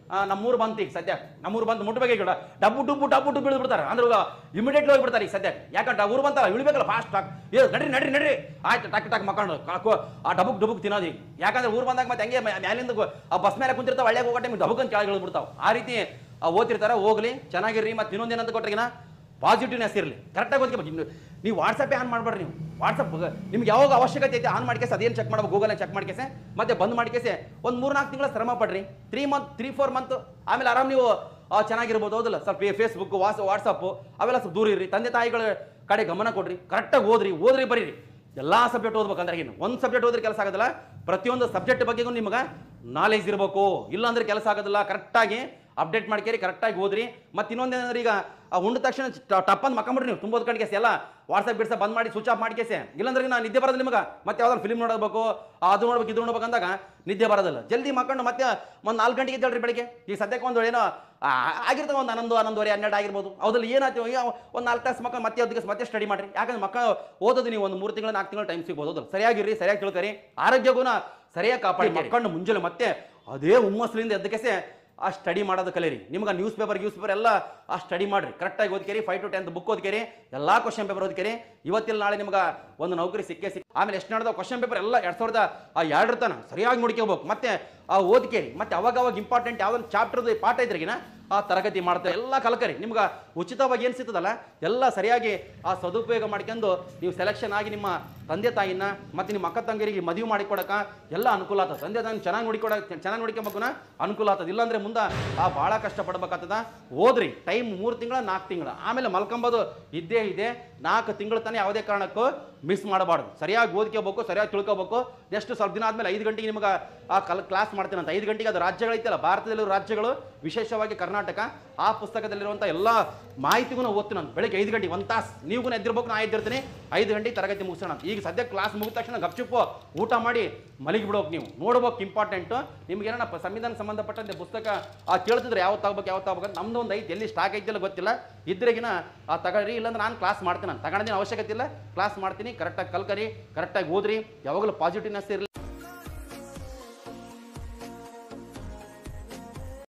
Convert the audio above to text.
ಆ, ನಮ್ಮೂರು ಬಂತು ಈಗ ಸದ್ಯ ನಮ್ಮೂರು ಬಂದು ಮುಟ್ಬೇಕು ಈಗ ಡಬ್ಬು ಡುಬ್ಬು ಡಬ್ಬು ಡುಬ್ಬು ಇಳಿದು ಬಿಡ್ತಾರೆ ಅಂದ್ರೆ ಇಮಿಡಿಯೇಟ್ಲಿ ಹೋಗ್ಬಿಡ್ತಾರೆ ಈಗ ಸದ್ಯ ಯಾಕಂದ್ರೆ ಊರು ಬಂತಲ್ಲ ಇಳಿಬೇಕಲ್ಲ ಫಾಸ್ಟ್ ಟಾಕ್ ಏ ನಡ್ರಿ ನಡ್ರಿ ನಡ್ರಿ ಆಯ್ತು ಟಕ್ ಟಕ್ ಮಕ್ಕೊಂಡು ಕಾಕು ಆ ಡಬ್ಬುಕ್ ಡುಬ್ಬುಕ್ ತಿನ್ನೋದು ಈಗ ಯಾಕಂದ್ರೆ ಊರು ಬಂದಾಗ ಮತ್ತೆ ಹಂಗೆ ಮ್ಯಾ- ಮ್ಯಾಲಿಂದ ಗೊ- ಆ ಬಸ್ ಮೇಲೆ ಕುಂತಿರ್ತಾವೆ ಒಳ್ಳೆ ಹೋಗೋ ಟೈಮ್ ಡಬ್ಬುಕ್ ಅಂತ ಕೆಳಗೆ ಇಳಿದ್ಬಿಡ್ತಾವೆ ಆ ರೀತಿ ಆ ಓದ್ತಿರ್ತಾರೆ ಹೋಗ್ಲಿ ಚೆನ್ನಾಗಿರ್ರಿ ಮತ್ತೆ ಇನ್ನೊಂದೇನಂತ ಕೊಟ್ರಿಗಿನ ಪಾಸಿಟಿವ್ನೆಸ್ ಇರಲಿ ಕರೆಕ್ಟಾಗಿ ಓದ್ಕೋಬೇಕು ಇನ್ನು ನೀವು ವಾಟ್ಸಪ್ಪೇ ಆನ್ ಮಾಡ್ಬೇಡ್ರಿ ನೀವು ವಾಟ್ಸಪ್ ನಿಮ್ಗೆ ಯಾವಾಗ ಅವಶ್ಯಕತೆ ಐತೆ ಆನ್ ಮಾಡ್ಕೇಸಿ ಅದೇನು ಚೆಕ್ ಮಾಡ್ಬೇಕು ಗೂಗಲ್ ಚೆಕ್ ಮಾಡ್ಕೇಸೆ ಮತ್ತೆ ಬಂದ್ ಮಾಡ್ಕೇಸಿ ಒಂದು ಮೂರು ನಾಲ್ಕು ತಿಂಗಳ ಶ್ರಮ ಪಡ್ರಿ three month three four month ಆಮೇಲೆ ಆರಾಮ್ ನೀವು ಆ, ಚೆನ್ನಾಗಿರ್ಬೋದು ಹೌದಲ್ಲ ಸ್ವಲ್ಪ ಫೇಸ್ಬುಕ್ ವಾಟ್ಸ್ ವಾಟ್ಸಪ್ಪು ಅವೆಲ್ಲ ಸ್ವಲ್ಪ ದೂರ ಇರ್ರಿ ತಂದೆ ತಾಯಿಗಳ ಕಡೆ ಗಮನ ಕೊಡ್ರಿ ಕರೆಕ್ಟಾಗಿ ಓದ್ರಿ ಓದ್ರಿ ಬರೀರಿ ಎಲ್ಲ ಸಬ್ಜೆಕ್ಟ್ ಓದ್ಬೇಕಂದ್ರೆ ಏನು ಒಂದು ಸಬ್ಜೆಕ್ಟ್ ಓದ್ರೆ ಕೆಲಸ ಆಗೋದಿಲ್ಲ ಪ್ರತಿಯೊಂದು ಸಬ್ಜೆಕ್ಟ್ ಬಗ್ಗೆಗೂ ನಿಮ್ಗೆ ನಾಲೆಜ್ ಇರಬೇಕು ಇಲ್ಲಾಂದ್ರೆ ಕೆಲಸ ಆಗೋದಿಲ್ಲ ಕರೆಕ್ಟಾಗಿ ಅಪ್ಡೇಟ್ ಮಾಡ್ಕೇರಿ ಕರೆಕ್ಟಾಗಿ ಓದ್ರಿ ಮತ್ತೆ ಇನ್ನೊಂದೇನಂದ್ರೆ ಈಗ ಆ ಉಂಡ ತಕ್ಷಣ ಟಪ್ ಅಂತ ಮಕ್ಕಂಬಿಡ್ರಿ ನೀವು ತುಂಬೋದು ಕಣ್ಕೇಸಿ ಎಲ್ಲ ವಾಟ್ಸಪ್ ಬಿಡ್ಸ ಬಂದ್ ಮಾಡಿ ಸ್ವಿಚ್ ಆಫ್ ಮಾಡ್ಕೇಸಿ ಇಲ್ಲಾಂದ್ರೆ ನಾನು ನಿದ್ದೆ ಬರೋದಿಲ್ಲ ನಿಮಗೆ ಮತ್ತೆ ಯಾವ್ದಾದ್ರು ಫಿಲ್ಮ್ ನೋಡಬೇಕು ಅದು ನೋಡ್ಬೇಕು ಇದು ನೋಡ್ಬೇಕು ಅಂದಾಗ ನಿದ್ದೆ ಬರೋದಿಲ್ಲ ಜಲ್ದಿ ಮಕ್ಕಂಡು ಮತ್ತೆ ಒಂದು ನಾಲ್ಕು ಗಂಟೆಗೆ ಎದ್ದೇಳ್ರಿ ಬೆಳಿಗ್ಗೆ ಈಗ ಸದ್ಯಕ್ಕೆ ಒಂದು ಏನೋ ಆ, ಆಗಿರ್ತವೆ ಒಂದು ಹನ್ನೊಂದು ಹನ್ನೊಂದುವರೆ ಹನ್ನೆರಡು ಆಗಿರ್ಬೋದು ಅದ್ರಲ್ಲಿ ಏನಾಯ್ತು ಒಂದು ನಾಲ್ಕು ತಾಸು ಮಕ್ಕಳು ಮತ್ತೆ ಅದಕ್ಕೆ ಮತ್ತೆ ಸ್ಟಡಿ ಮಾಡಿರಿ ಯಾಕಂದ್ರೆ ಮಕ್ಕಳು ಓದೋದು ನೀವು ಒಂದು ಮೂರು ತಿಂಗಳು ನಾಲ್ಕು ತಿಂಗಳು ಟೈಮ್ ಸಿಗ್ಬೋದು ಹೌದಲ್ಲ ಸರಿಯಾಗಿರ್ರಿ ಸರಿಯಾಗಿ ತಿಳ್ಕರಿ ಆರೋಗ್ಯಗುಣ ಸರಿಯಾಗಿ ಕಾಪಾಡಿ ಮಕ್ಕಳು ಮುಂಜಾನೆ ಮತ್ತೆ ಅದೇ ಹುಮ್ಮಸ್ಲಿಂದ ಎದ್ದಕ್ಕೆ ಆ ಸ್ಟಡಿ ಮಾಡೋದು ಕಲೀರಿ ನಿಮ್ಗೆ ನ್ಯೂಸ್ ಪೇಪರ್ ನ್ಯೂಸ್ ಪೇಪರ್ ಎಲ್ಲ ಆ ಸ್ಟಡಿ ಮಾಡ್ರಿ ಕರೆಕ್ಟಾಗಿ ಓದ್ಕೇರಿ ಫೈವ್ ಟು ಟೆಂತ್ ಬುಕ್ ಓದ್ಕೇರಿ ಎಲ್ಲ ಕ್ವಶನ್ ಪೇಪರ್ ಓದ್ಕೇರಿ ಇವತ್ತಿಲ್ಲ ನಾಳೆ ನಿಮ್ಗೆ ಒಂದು ನೌಕರಿ ಸಿಕ್ಕೇ ಸಿಕ್ಕ ಆಮೇಲೆ ಎಷ್ಟು ನಡೆದ ಕ್ವಶನ್ ಪೇಪರ್ ಎಲ್ಲ ಎರಡು ಸಾವಿರದ ಆ ಎರಡರ ತನ ಸರಿಯಾಗಿ ನೋಡ್ಕೋಬೇಕು ಮತ್ತೆ ಆ ಓದ್ಕೇರಿ ಮತ್ತೆ ಅವಾಗ ಅವಾಗ ಇಂಪಾರ್ಟೆಂಟ್ ಯಾವ್ದೊಂದು ಚಾಪ್ಟರ್ದು ಪಾಠ ಇದ್ರಿಗಿನ ಆ ತರಗತಿ ಮಾಡ್ತಾರೆ ಎಲ್ಲ ಕಲ್ಕರಿ ನಿಮ್ಗೆ ಉಚಿತವಾಗಿ ಏನು ಸಿಗ್ತದಲ್ಲ ಎಲ್ಲ ಸರಿಯಾಗಿ ಆ ಸದುಪಯೋಗ ಮಾಡ್ಕೊಂಡು ನೀವು ಸೆಲೆಕ್ಷನ್ ಆಗಿ ನಿಮ್ಮ ತಂದೆ ತಾಯಿನ ಮತ್ತೆ ನಿಮ್ಮ ಅಕ್ಕ ತಂಗಿರಿಗೆ ಮದುವೆ ಮಾಡಿಕೊಡಕ ಎಲ್ಲ ಅನುಕೂಲ ಆಗ್ತದೆ ತಂದೆ ತಾಯಿ ಚೆನ್ನಾಗಿ ನೋಡಿಕೊಡ ಚೆನ್ನಾಗಿ ನೋಡ್ಕೊಬೇಕುನ ಅನುಕೂಲ ಆಗ್ತದೆ ಇಲ್ಲಾಂದ್ರೆ ಮುಂದೆ ಆ ಭಾಳ ಕಷ್ಟಪಡ್ಬೇಕಾಗ್ತದ ಓದ್ರಿ ಟೈಮ್ ಮೂರು ತಿಂಗಳ ನಾಲ್ಕು ತಿಂಗಳ ಆಮೇಲೆ ಮಲ್ಕೊಂಬೋದು ಇದ್ದೇ ಇದೆ ನಾಲ್ಕು ತಿಂಗಳು ತಾನೇ ಯಾವುದೇ ಕಾರಣಕ್ಕೂ ಮಿಸ್ ಮಾಡಬಾರ್ದು ಸರಿಯಾಗಿ ಓದ್ಕೋಬೇಕು ಸರಿಯಾಗಿ ತಿಳ್ಕೊಬೇಕು ನೆಕ್ಸ್ಟ್ ಸ್ವಲ್ಪ ದಿನ ಆದಮೇಲೆ ಐದು ಗಂಟೆಗೆ ನಿಮ್ಗೆ ಆ ಕಲ್ ಕ್ಲಾಸ್ ಮಾಡ್ತೀನಿ ಅಂತ ಐದು ಗಂಟೆಗೆ ಅದು ರಾಜ್ಯಗಳೈತಲ್ಲ ಭಾರತದಲ್ಲಿರೋ ರಾಜ್ಯಗಳು ವಿಶೇಷವಾಗಿ ಕರ್ನಾಟಕ ಆ ಪುಸ್ತಕದಲ್ಲಿರುವಂಥ ಎಲ್ಲ ಮಾಹಿತಿಗೂ ನಾವು ಓದ್ತೀನಿ ನಾನು ಬೆಳಗ್ಗೆ ಐದು ಗಂಟೆಗೆ ಒಂದು ತಾಸು ನೀವು ಎದ್ದಿರ್ಬೇಕು ನಾ ಎದ್ದಿರ್ತೀನಿ ಐದು ಗಂಟೆಗೆ ತರಗತಿ ಮುಗಿಸೋಣ ಅಂತ. ಈಗ ಸದ್ಯ ಕ್ಲಾಸ್ ಮುಗಿದ ತಕ್ಷಣ ಗಪ್ಚುಪ್ಪು ಊಟ ಮಾಡಿ ಮಲಗಿ ಬಿಡೋಕೆ ನೀವು ನೋಡ್ಬೇಕು ಇಂಪಾರ್ಟೆಂಟು ನಿಮ್ಗೆ ಏನೋ ಸಂವಿಧಾನ ಸಂಬಂಧಪಟ್ಟಂತೆ ಪುಸ್ತಕ ಆ ಕೇಳ್ತಿದ್ರೆ ಯಾವತ್ತು ತಗೋಬೇಕು ಯಾವತ್ತು ತಗೋಬೇಕು ಅಂತ ನಮ್ದು ಒಂದು ಐತೆ ಎಲ್ಲಿ ಸ್ಟಾಕ್ ಐತಿಲ್ಲ ಗೊತ್ತಿಲ್ಲ ಇದ್ರೆಗಿನ ಆ ತಗೊಳ್ರಿ ಇಲ್ಲಾಂದ್ರೆ ನಾನು ಕ್ಲಾಸ್ ಮಾಡ್ತೀನಿ ನಾನು ತಗೊಂಡಿನ ಅವಶ್ಯಕತೆ ಇಲ್ಲ ಕ್ಲಾಸ್ ಮಾಡ್ತೀನಿ ಕರೆಕ್ಟಾಗಿ ಕಲ್ಕರಿ ಕರೆಕ್ಟಾಗಿ ಓದ್ರಿ ಯಾವಾಗಲೂ ಪಾಸಿಟಿವ್ನೆಸ್ ಇರಲಿ